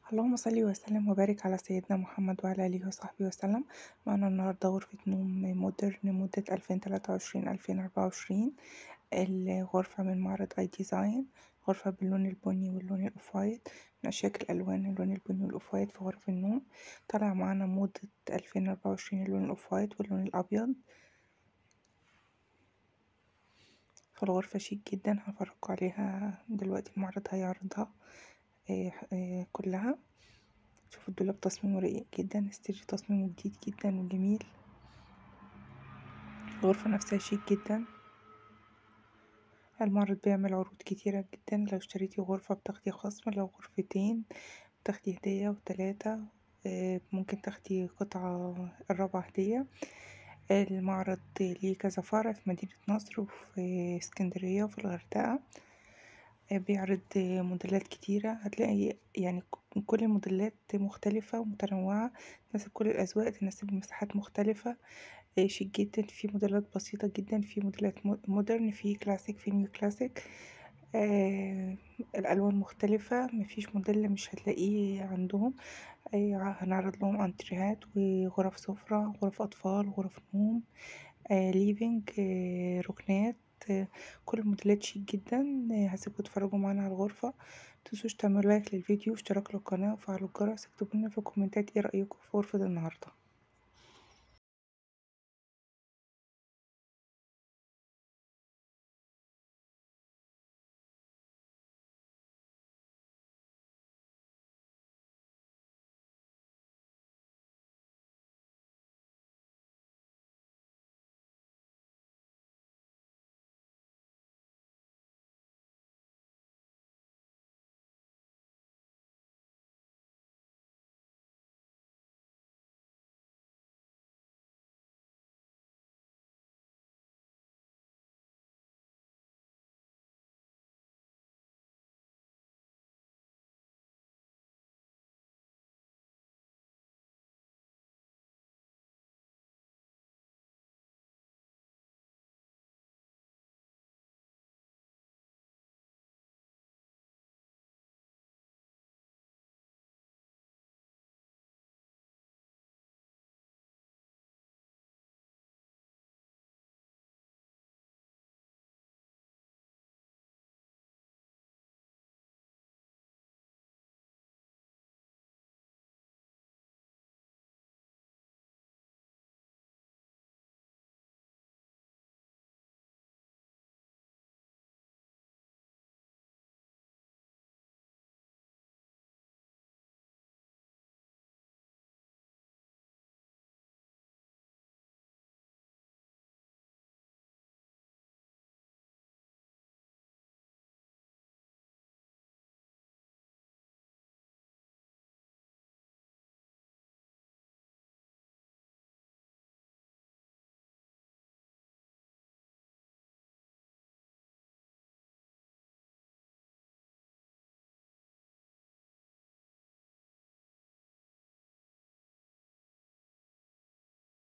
اللهم صل وسلم وبارك على سيدنا محمد وعلى آله وصحبه وسلم معانا النهاردة غرفة نوم مودرن مدة ألفين تلاتة وعشرين ألفين أربعة وعشرين الغرفة من معرض اي ديزاين غرفة باللون البني واللون الأوف وايت من أشيك الألوان اللون البني والأوف وايت في غرف النوم طالع معانا موضة ألفين أربعة وعشرين اللون الأوف وايت واللون الأبيض فالغرفة شيك جدا هفرجكوا عليها دلوقتي المعرض هيعرضها كلها شوفوا الدولاب تصميمه رقيق جدا السرير تصميمه جديد جدا وجميل الغرفة نفسها شيك جدا المعرض بيعمل عروض كتيرة جدا لو اشتريتي غرفة بتاخدي خصم لو غرفتين بتاخدي هدية وتلاتة ممكن تاخدي قطعة الرابعة هدية المعرض ليه كذا فرع في مدينة نصر وفي اسكندرية وفي الغردقة بيعرض موديلات كتيرة هتلاقي يعني كل الموديلات مختلفة ومتنوعة تناسب كل الأذواق تناسب مساحات مختلفة شيك جدا في موديلات بسيطة جدا في موديلات مودرن في كلاسيك في نيو كلاسيك الألوان مختلفة مفيش موديل مش هتلاقيه عندهم هنعرض لهم انتريهات وغرف سفرة غرف أطفال غرف نوم ليفينج ركنات كل الموديلات شيك جدا هسيبكم تتفرجوا معانا على الغرفة متنسوش تعملوا لايك للفيديو واشتراك للقناة وفعلوا الجرس اكتبولنا في الكومنتات ايه رأيكم في غرفة النهاردة